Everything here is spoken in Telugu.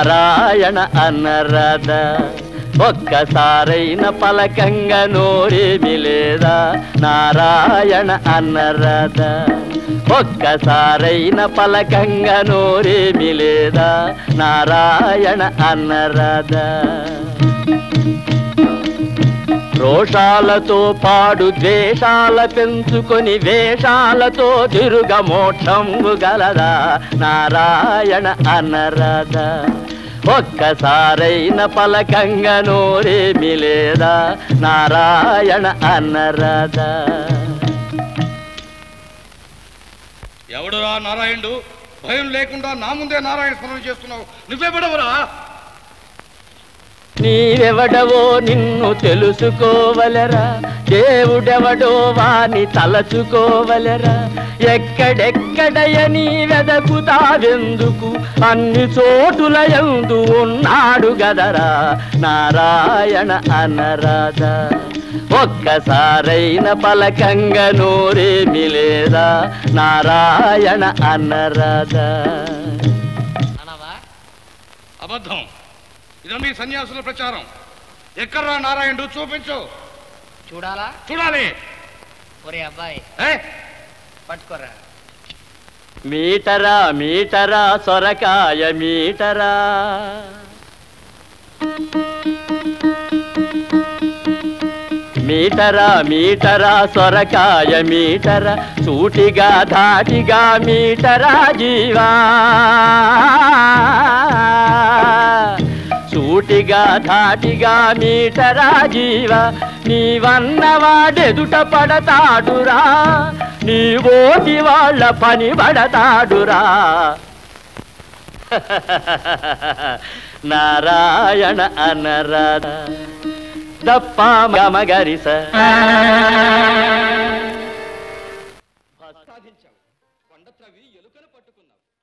నారాయణ అన్నరద ఒక్కసారైన పలకంగా నోరేమి లేదా నారాయణ అన్నరద ఒక్కసారైన పలకంగా నోరేమి లేదా నారాయణ అన్నరద రోషాలతో పాడు ద్వేషాల పెంచుకొని వేషాలతో తిరుగ మోక్షంబు గలదా నారాయణ అనరద ఒక్కసారైన పలకంగా నోరేమి లేదా నారాయణ అనరద ఎవడురా నారాయణుడు భయం లేకుండా నా ముందే నారాయణ స్మరణ చేస్తున్నావు నువ్వే పడవరా నీవెవడవో నిన్ను తెలుసుకోవలరా దేవుడెవడో వాని తలచుకోవలరా ఎక్కడెక్కడయని వెదకుతావెందుకు అన్ని చోటుల ఎందు ఉన్నాడు గదరా నారాయణ అనరాధ ఒక్కసారైన పలకంగా నోరేమి లేదా నారాయణ అనరాధ అబద్ధం ఇదన్నీ సన్యాసుల ప్రచారం ఎక్కడ్రా నారాయణుడు చూపించు చూడాలా చూడాలి ఒరే అబ్బాయి ఏ పట్టుకోరా మీటరా మీటరా సొరకాయ మీటరా మీటరా మీటరా సొరకాయ మీటరా సూటిగా ధాటిగా మీటరా జీవా సూటిగా ధాటిగా మీటరా జీవ నీవన్నవాడెదుట పడతాడురా నీ ఓటి వాళ్ళ పని పడతాడురా నారాయణ అనరా దప్ప గమగరిస